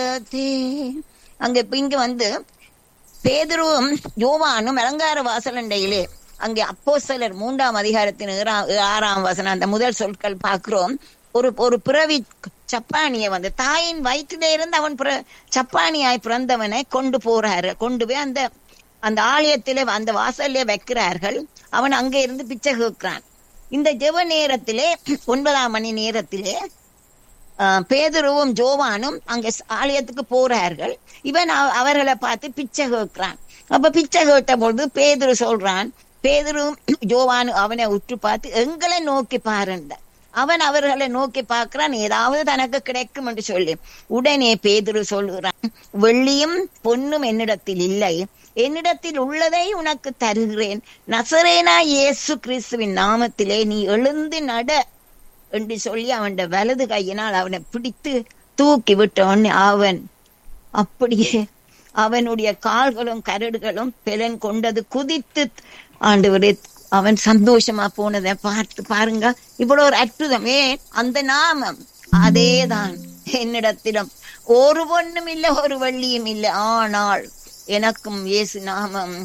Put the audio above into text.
அங்க இப்ப இங்க வந்து பேதுருவும் யோவானும் அலங்கார வாசலண்டையிலே அங்கே அப்போ சிலர் மூன்றாம் அதிகாரத்தின் ஏறா- ஆறாம் வசனம் அந்த முதல் சொற்கள் பார்க்கிறோம் ஒரு ஒரு பிறவி சப்பானிய வந்து தாயின் வயிற்றிலே இருந்து அவன் பிற சப்பானியாய் பிறந்தவனை கொண்டு போறாரு கொண்டு போய் அந்த அந்த ஆலயத்திலே அந்த வாசல்ல வைக்கிறார்கள் அவன் அங்கே இருந்து பிச்சை கேட்கிறான் இந்த ஜெப நேரத்திலே ஒன்பதாம் மணி நேரத்திலே ஆஹ், பேதுருவும் ஜோவானும் அங்க ஸ்- ஆலயத்துக்கு போறார்கள் இவன் அவ- அவர்களை பார்த்து பிச்சை கேட்கிறான் அப்ப பிச்சை கேட்ட பொழுது பேதுரு சொல்றான் பேதுரும் ஜோவானு அவனை உற்று பார்த்து எங்களை நோக்கி பாருண்ட அவன் அவர்களை நோக்கி பார்க்கிறான் ஏதாவது தனக்கு கிடைக்கும் என்று சொல்லி உடனே பேதுரு சொல்கிறான் வெள்ளியும் பொன்னும் என்னிடத்தில் இல்லை என்னிடத்தில் உள்ளதை உனக்கு தருகிறேன் நசரேனா இயேசு கிறிஸ்துவின் நாமத்திலே நீ எழுந்து நட என்று சொல்லி அவன் வலது கையினால் அவனை பிடித்து தூக்கி விட்ட உடனே அவன் அப்படியே அவனுடைய கால்களும் கரடுகளும் பெலன் கொண்டது குதித்து ஆண்டவரே அவன் சந்தோஷமா போனதை பார்த்து பாருங்க இவ்வளவு ஒரு அற்புதம் ஏன் அந்த நாமம் அதேதான் என்னிடத்திலும் ஒரு பொண்ணும் இல்லை ஒரு வள்ளியும் இல்லை ஆனால் எனக்கும் இயேசு நாமம்